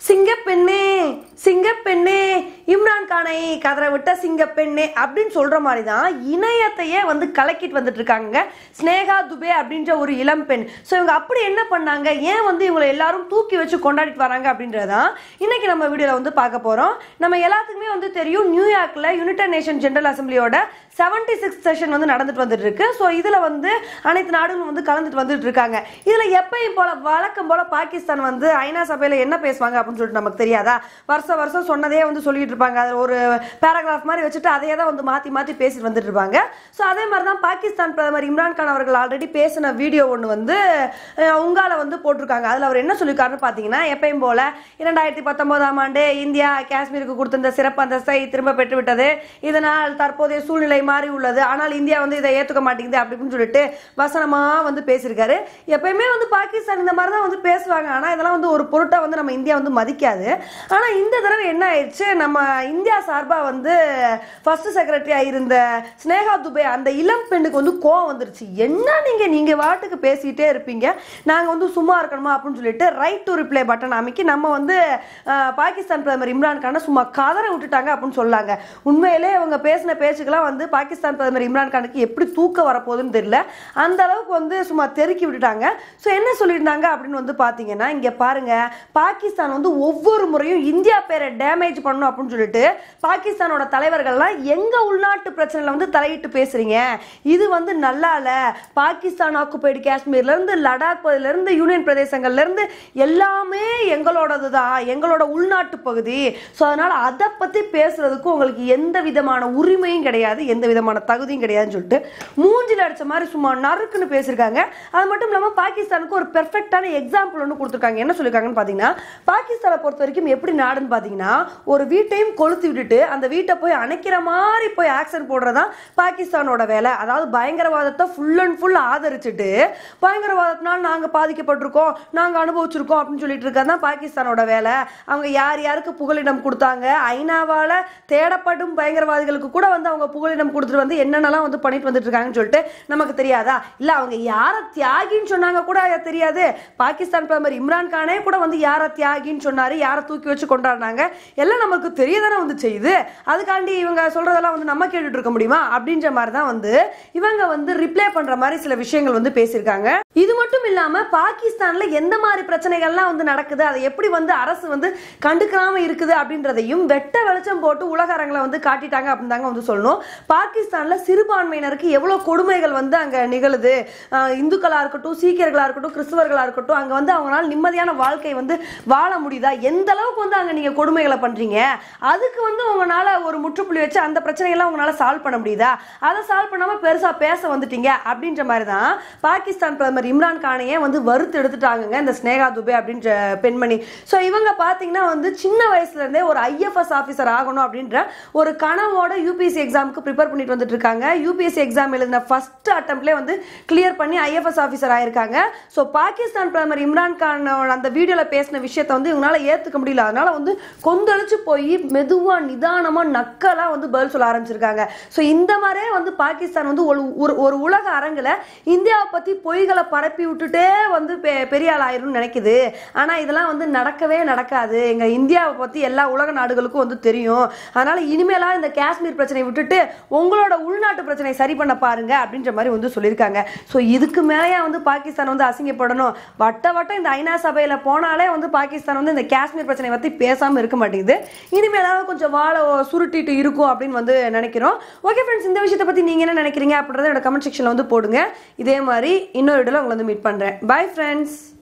சிங்கப்பெண்ணே சிங்கப்பெண்ணே இம்ரான் கானை கதற விட்ட சிங்கப்பெண்ணே அப்படின்னு சொல்ற மாதிரி தான் இணையத்தையே வந்து கலக்கிட்டு வந்துட்டு இருக்காங்க ஸ்னேகா துபே அப்படின்ற ஒரு இளம் பெண் ஸோ இவங்க அப்படி என்ன பண்ணாங்க ஏன் வந்து இவங்களை எல்லாரும் தூக்கி வச்சு கொண்டாடிட்டு வராங்க அப்படின்றதான் இன்னைக்கு நம்ம வீடியோல வந்து பார்க்க போறோம் நம்ம எல்லாத்துக்குமே வந்து தெரியும் நியூயார்க்ல யுனைடெட் நேஷன் ஜெனரல் அசம்பிளியோட செவன்டி சிக்ஸ் செஷன் வந்து நடந்துட்டு வந்துட்டு இருக்கு ஸோ இதுல வந்து அனைத்து நாடுகளும் வந்து கலந்துட்டு வந்துட்டு இருக்காங்க இதுல எப்பயும் போல வழக்கம் போல பாகிஸ்தான் வந்து ஐநா சபையில என்ன பேசுவாங்க அப்படின்னு சொல்லிட்டு நமக்கு தெரியாதா வருஷம் வருஷம் சொன்னதே வந்து சொல்லிட்டு இருப்பாங்க அது ஒரு பேராகிராஃப் மாதிரி வச்சுட்டு அதையே தான் வந்து மாத்தி மாத்தி பேசிட்டு வந்துட்டு இருப்பாங்க ஸோ அதே மாதிரி தான் பாகிஸ்தான் பிரதமர் இம்ரான் கான் அவர்கள் ஆல்ரெடி பேசின வீடியோ ஒன்று வந்து அஹ், உங்கால வந்து போட்டிருக்காங்க அதில் அவர் என்ன சொல்லியிருக்காருன்னு பார்த்தீங்கன்னா எப்பயும் போல இரண்டாயிரத்தி பத்தொன்பதாம் ஆண்டு இந்தியா காஷ்மீருக்கு கொடுத்திருந்த சிறப்பு அந்தஸ்தை திரும்ப பெற்றுவிட்டது இதனால் தற்போதைய சூழ்நிலை மாறி உள்ளது ஆனால் இந்தியா வந்து இதை ஏற்றுக்க மாட்டேங்குது அப்படி இப்படின்னு சொல்லிட்டு வசனமா வந்து பேசியிருக்காரு எப்பயுமே வந்து பாகிஸ்தான் இந்த மாதிரி தான் வந்து பேசுவாங்க ஆனால் இதெல்லாம் வந்து ஒரு பொருட்டா வந்து நம்ம இந்தியா வந்து மதிக்காது ஆனால் இந்த தடவை என்ன ஆயிடுச்சு நம்ம இந்தியா சார்பாக வந்து ஃபர்ஸ்ட் செக்ரட்டரியா இருந்த ஸ்னேகா துபே அந்த இளம் பெண்ணுக்கு வந்து கோவம் வந்துருச்சு என்ன நீங்க நீங்க வாட்டுக்கு பேசிட்டே இருப்பீங்க நாங்க வந்து சும்மா இருக்கணுமா அப்படின்னு சொல்லிட்டு ரைட் டு ரிப்ளை பட்டன் அமைக்கி நம்ம வந்து அஹ், பாகிஸ்தான் பிரதமர் இம்ரான் கானை சும்மா கதற விட்டுட்டாங்க அப்படின்னு சொல்லாங்க உண்மையிலே அவங்க பேசின பேச்சுக்கெல்லாம் வந்து பாகிஸ்தான் பிரதமர் இம்ரான் கானுக்கு எப்படி தூக்கம் வரப்போகுதுன்னு தெரியல அந்த அளவுக்கு வந்து சும்மா தெருக்கி விட்டுட்டாங்க ஸோ என்ன சொல்லியிருந்தாங்க அப்படின்னு வந்து பார்த்தீங்கன்னா இங்கே பாருங்க பாகிஸ்தான் வந்து ஒவ்வொரு முறையும் இந்தியா பேரை டேமேஜ் பண்ணணும் அப்படின்னு சொல்லிட்டு பாகிஸ்தானோட தலைவர்கள்லாம் எங்க உள்நாட்டு பிரச்சனையில வந்து தலையிட்டு பேசுறீங்க இது வந்து நல்லா இல்ல பாகிஸ்தான் ஆக்குபைடு காஷ்மீர்ல இருந்து லடாக் பகுதியில இருந்து யூனியன் பிரதேசங்கள்ல இருந்து எல்லாமே எங்களோடது தான் எங்களோட உள்நாட்டு பகுதி ஸோ அதனால அதை பத்தி பேசுறதுக்கு உங்களுக்கு எந்த விதமான உரிமையும் கிடையாது எந்த விதமான தகுதியும் கிடையாதுன்னு சொல்லிட்டு மூஞ்சில அடிச்ச மாதிரி சும்மா நறுக்குன்னு பேசியிருக்காங்க அது மட்டும் இல்லாம பாகிஸ்தானுக்கு ஒரு பெர்ஃபெக்டான எக்ஸாம்பிள் ஒன்று கொடுத்துருக்காங்க என்ன சொல்லியிருக்காங்கன்னு பார்த்தீங்கன்னா பாகிஸ்தானை பொறுத்த வரைக்கும் எப்படி நாடுன்னு பார்த்தீங்கன்னா ஒரு வீட்டையும் கொளுத்தி விட்டுட்டு அந்த வீட்டை போய் அணைக்கிற மாதிரி போய் ஆக்ஷன் போடுறதான் பாகிஸ்தானோட வேலை அதாவது பயங்கரவாதத்தை ஃபுல் அண்ட் ஃபுல் ஆதரிச்சுட்டு பயங்கரவாதத்தினால் நாங்கள் பாதிக்கப்பட்டிருக்கோம் நாங்கள் அனுபவிச்சிருக்கோம் அப்படின்னு சொல்லிட்டு இருக்கிறது தான் பாகிஸ்தானோட வேலை அவங்க யார் யாருக்கு புகலிடம் கொடுத்தாங்க ஐநாவால தேடப்படும் பயங்கரவாதிகளுக்கு கூட வந்து அவங்க புகலிடம் கொடுத்துட்டு வந்து என்னென்னலாம் வந்து பண்ணிட்டு வந்துட்டு இருக்காங்கன்னு சொல்லிட்டு நமக்கு தெரியாதா இல்ல அவங்க யார தியாகின்னு சொன்னாங்க கூட தெரியாது பாகிஸ்தான் பிரதமர் இம்ரான் கானே கூட வந்து யார தியாகின்னு சொன்னாரு யாரை தூக்கி வச்சு கொண்டாடினாங்க எல்லாம் நமக்கு தெரியதானே வந்து செய்யுது அதுக்காண்டி இவங்க சொல்றதெல்லாம் வந்து நம்ம கேட்டுட்டு இருக்க முடியுமா அப்படின்ற மாதிரி தான் வந்து இவங்க வந்து ரிப்ளை பண்ற மாதிரி சில விஷயங்கள் வந்து பேசியிருக்காங்க இது மட்டும் இல்லாம பாகிஸ்தான்ல எந்த மாதிரி பிரச்சனைகள்லாம் வந்து நடக்குது அதை எப்படி வந்து அரசு வந்து கண்டுக்காம இருக்குது அப்படின்றதையும் வெட்ட வெளிச்சம் போட்டு உலக அரங்கில் வந்து காட்டிட்டாங்க அப்படின்னு தாங்க வந்து சொல்லணும் பாகிஸ்தான்ல சிறுபான்மையினருக்கு எவ்வளவு கொடுமைகள் வந்து அங்க நிகழுது ஆஹ் இந்துக்களா இருக்கட்டும் சீக்கியர்களா இருக்கட்டும் கிறிஸ்தவர்களா இருக்கட்டும் அங்க வந்து அவங்களால நிம்மதியான வாழ்க்கை வந்து வாழ முடியுதா எந்த அளவுக்கு வந்து அங்க நீங்க கொடுமைகளை பண்றீங்க அதுக்கு வந்து உங்களால ஒரு முற்றுப்புள்ளி வச்சு அந்த பிரச்சனையெல்லாம் உங்களால சால்வ் பண்ண முடியுதா அதை சால்வ் பண்ணாம பெருசா பேச வந்துட்டீங்க அப்படின்ற மாதிரி தான் பாகிஸ்தான் பிரதமர் இம்ரான் கானையே வந்து வறுத்து எடுத்துட்டாங்கங்க இந்த ஸ்னேகா துபே அப்படின்ற பெண்மணி ஸோ இவங்க பார்த்தீங்கன்னா வந்து சின்ன வயசுல இருந்தே ஒரு ஐஎஃப்எஸ் ஆஃபீஸர் ஆகணும் அப்படின்ற ஒரு கனவோட யூபிஎஸ்சி எக்ஸாமுக்கு ப்ரிப்பேர் பண்ணிட்டு வந்துட்டு இருக்காங்க யூபிஎஸ்சி எக்ஸாம் எழுதின ஃபர்ஸ்ட் அட்டம்ப்ட்லேயே வந்து கிளியர் பண்ணி ஐஎஃப்எஸ் ஆஃபீஸர் ஆயிருக்காங்க ஸோ பாகிஸ்தான் பிரதமர் இம்ரான் கானோட அந்த வீடியோவில் பேசின விஷயத்தை வந்து இவங்களால ஏற்றுக்க முடியல அதனால வந்து கொந்தளிச்சு போய் மெதுவாக நிதானமாக நக்கலாக வந்து பதில் சொல்ல ஆரம்பிச்சிருக்காங்க ஸோ இந்த மாதிரியே வந்து பாகிஸ்தான் வந்து ஒரு ஒரு- ஒரு உலக அரங்கில் இந்தியாவை பற்றி பொய்களை பரப்பி விட்டுட்டே வந்து பெ- பெரிய ஆள் ஆயிரும்னு நினைக்குது ஆனால் இதெல்லாம் வந்து நடக்கவே நடக்காது எங்கள் இந்தியாவை பற்றி எல்லா உலக நாடுகளுக்கும் வந்து தெரியும் அதனால இனிமேலா இந்த காஷ்மீர் பிரச்சனையை விட்டுட்டு உங்களோட உள்நாட்டு பிரச்சனையை சரி பண்ண பாருங்க அப்படின்ற மாதிரி வந்து சொல்லியிருக்காங்க ஸோ இதுக்கு மேலேயே வந்து பாகிஸ்தான் வந்து அசிங்கப்படணும் வட்ட வட்டம் இந்த ஐநா சபையில் போனாலே வந்து பாகிஸ்தான் வந்து இந்த காஷ்மீர் பிரச்சனை பற்றி பேசாமல் இருக்க மாட்டேங்குது இனிமேலாவது கொஞ்சம் வாழை சுருட்டிட்டு இருக்கும் அப்படின்னு வந்து நினைக்கிறோம் ஓகே ஃப்ரெண்ட்ஸ் இந்த விஷயத்தை பற்றி நீங்கள் என்ன நினைக்கிறீங்க அப்படின்றத என்னோட கமெண்ட் செக்ஷனில் வந்து போடுங்க இதே மாதிரி இன்னொரு வீடியோவில் உங்களை வந்து மீட் பண்ணுறேன் பை ஃப்ரெண்ட்ஸ்